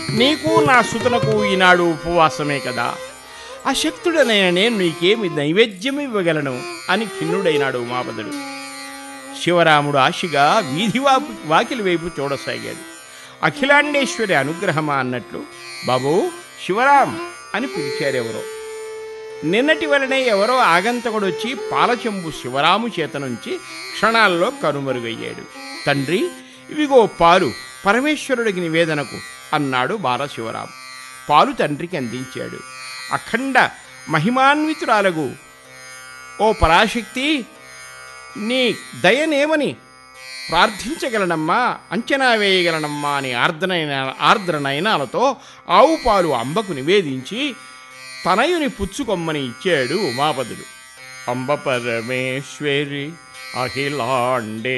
నీకు నా సుతనకు ఈనాడు ఉపవాసమే కదా అశక్తుడనైన నేను నీకేమి నైవేద్యం ఇవ్వగలను అని ఖిన్నుడైనాడు ఉమాపదుడు శివరాముడు ఆశగా వీధి వాపు వాకిలి వైపు చూడసాగాడు అఖిలాండేశ్వరి అనుగ్రహమా అన్నట్లు బాబు శివరాం అని పిలిచారెవరో నిన్నటి వలనే ఎవరో ఆగంతకుడు వచ్చి పాలచెంబు శివరాము చేత నుంచి క్షణాల్లో కనుమరుగయ్యాడు తండ్రి ఇవిగో పాలు పరమేశ్వరుడికి నివేదనకు అన్నాడు బాలశివరాం పాలు తండ్రికి అందించాడు అఖండ మహిమాన్వితురాలగు ఓ పరాశక్తి నీ దయనేమని ప్రార్థించగలనమ్మా అంచనా వేయగలనమ్మా అని ఆర్ద్రనైన ఆర్ద్రనయనాలతో ఆవు పాలు అంబకు నివేదించి తనయుని పుచ్చుకొమ్మని ఇచ్చాడు ఉమాపదుడు అంబ పరమేశ్వరి అఖిలాండే